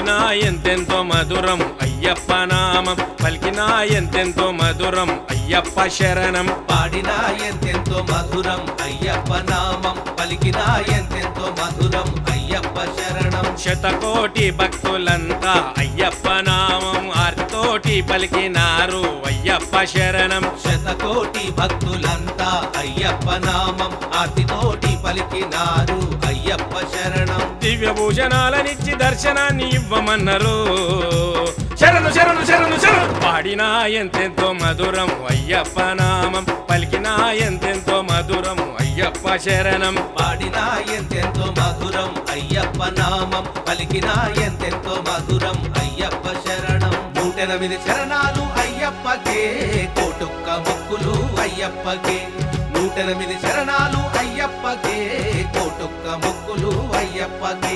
పాడినా ఎంతెంతో మధురం అయ్యప్ప నామం పలికినా ఎంతెంతో మధురం అయ్యప్ప శరణం పాడినా ఎంతెంతో మధురం అయ్యప్ప నామం పలికినా ఎంతెంతో మధురం అయ్యప్ప శరణం శతకోటి భక్తులంతా అయ్యప్ప నామం ఆర్తోటి పలికినారు అయ్యప్ప శరణం శతకోటి భక్తులంతా అయ్యప్ప నామం ఆర్తితోటి పలికినారు అయ్యప్ప శరణం దివ్య భూషణాలనిచ్చి దర్శనాన్ని ఇవ్వమన్నారు శరణు శరణు శరణు శరణు పాడినా ఎంతెంతో మధురం అయ్యప్ప నామం పలికినా ఎంతెంతో మధురం అయ్యప్ప శరణం పాడినా ఎంతెంతో మధురం అయ్యప్ప నామం పలికినా ఎంతెంతో మధురం అయ్యప్ప శరణం నూటెనిమిది శరణాలు అయ్యప్పకే కోటొక్క మొక్కులు అయ్యప్పకే నూటెనిమిది శరణాలు అయ్యప్పకే కోటొక్క మొక్కులు అయ్యప్పకే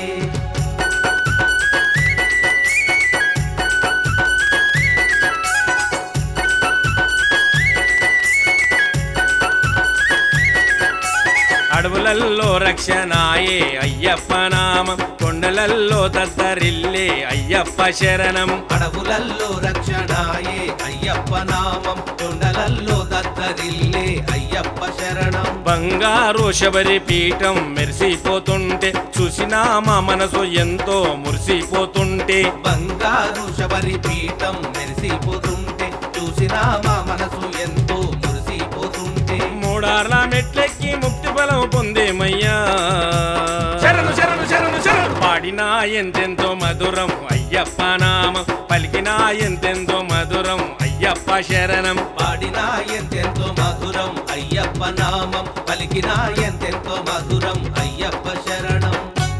అడవులల్లో రక్షణాయే అయ్యప్ప నామం కొండలల్లో దద్దరిల్లే అయ్యప్ప శరణం అడవులల్లో రక్షణాయే అయ్యప్ప నామం కొండలల్లో దత్తరిల్లే అయ్యప్ప శరణం బంగారు శబరి పీఠం మెరిసిపోతుంటే చూసినా మా మనసు ఎంతో మురిసిపోతుంటే బంగారు శబరి పీఠం మెరిసిపోతుంటే చూసినా మా మనసు ఎంతో మురిసిపోతుంటే మూడార్ల మెట్లెక్కి ముక్తి బలం పొందేమయ్యా శరణు శరణు శరణు శరణు పాడినా ఎంతెంతో మధురం అయ్యప్ప నామం పలికినా ఎంతెంతో మధురం అయ్యప్ప శరణం పాడినా ఎంతెంతో మధురం అయ్యప్ప నామం పలికినా ఎంతెంతో మధురం అయ్యప్ప శరణం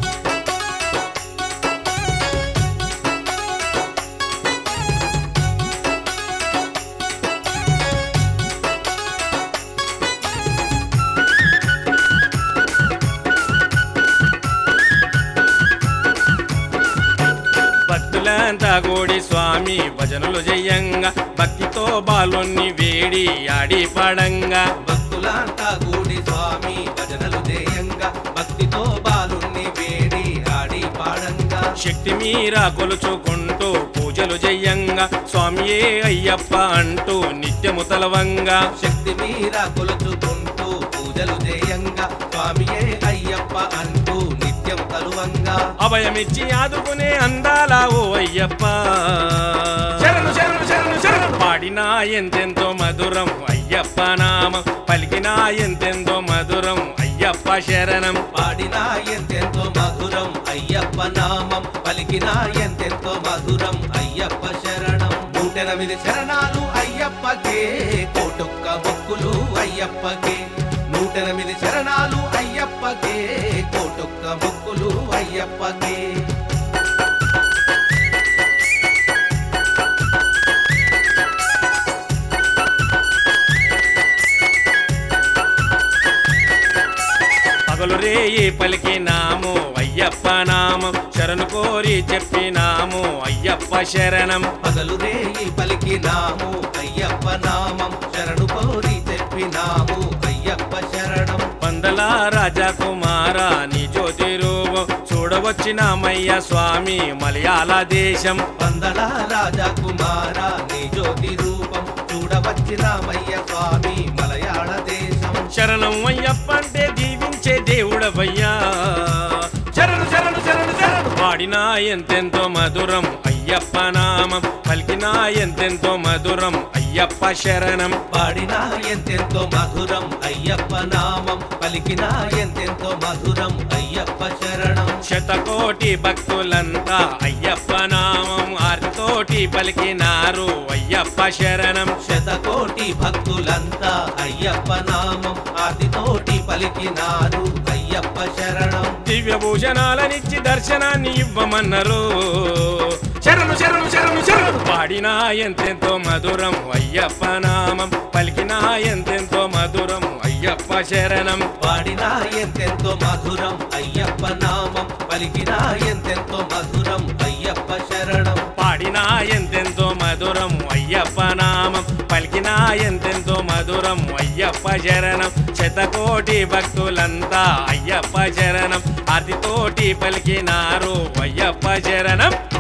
భక్తులంతా గోడి స్వామి భజనలు జయంగా భక్తితో బాలుని వేడి ఆడి పడంగా భక్తులంతా గూడి స్వామి భజనలు జయంగా భక్తితో బాలుణ్ణి వేడి ఆడి పాడంగా శక్తి మీరా కొలుచుకుంటూ పూజలు జయంగా స్వామియే అయ్యప్ప అంటూ నిత్యము తలవంగా శక్తి మీర కొలుచుకుంటూ పూజలు చేయంగా స్వామియే అయ్యప్ప అంటూ నిత్యం కలువంగా అభయమిచ్చి ఆదుకునే అందాల ఓ అయ్యప్ప శరణు శరణు శరణు శరణు పాడినా ఎంతెంతో మధురం అయ్యప్ప నామం పలికినా ఎంతెంతో మధురం అయ్యప్ప శరణం పాడినా ఎంతెంతో మధురం అయ్యప్ప నామం పలికినా ఎంతెంతో మధురం అయ్యప్ప శరణం నూటెనిమిది శరణాలు అయ్యప్పకే కోటొక్క మొక్కులు అయ్యప్పకే నూటెనిమిది శరణాలు అయ్యప్పకే కోటొక్క మొక్కులు అయ్యప్పకే పగలు రేయి పలికినాము అయ్యప్ప నామం శరణు కోరి చెప్పినాము అయ్యప్ప శరణం పగలు రేయి పలికినాము అయ్యప్ప నామం శరణు కోరి చెప్పినాము అయ్యప్ప శరణం పందల రాజా కుమార నీ జ్యోతి రూపం చూడవచ్చినామయ్య స్వామి మలయాళ దేశం పందల రాజా కుమార నీ జ్యోతి రూపం చూడవచ్చినామయ్య స్వామి మలయాళ దేశం శరణం అయ్యప్ప అంటే దీవించే దేవుడవయ్యా శరణు శరణు శరణు శరణు పాడినా ఎంతెంతో మధురం అయ్యప్ప నామం పలికినా ఎంతెంతో మధురం అయ్యప్ప శరణం పాడినా ఎంతెంతో మధురం అయ్యప్ప నామం పలికినా ఎంతెంతో మధురం అయ్యప్ప శరణం శతకోటి భక్తులంతా అయ్యప్ప నామం ఆర్తోటి పలికినారు అయ్యప్ప శరణం శతకోటి భక్తులంతా అయ్యప్ప నామం ఆదితోటి పలికినారు అయ్యప్ప శరణం దివ్య భూషణాలనిచ్చి దర్శనాన్ని ఇవ్వమన్నారు శరణు శరణు శరణు శరణు పాడినా ఎంతెంతో మధురం అయ్యప్ప నామం పలికినా ఎంతెంతో మధురం అయ్యప్ప శరణం పాడినా ఎంతెంతో మధురం అయ్యప్ప నామం పలికినా ఎంతెంతో మధురం అయ్యప్ప శరణం పాడినా ఎంతెంతో మధురం అయ్యప్ప నామం పలికినా ఎంతెంతో మధురం అయ్యప్ప శరణం శతకోటి భక్తులంతా అయ్యప్ప శరణం అతితోటి పలికినారు అయ్యప్ప శరణం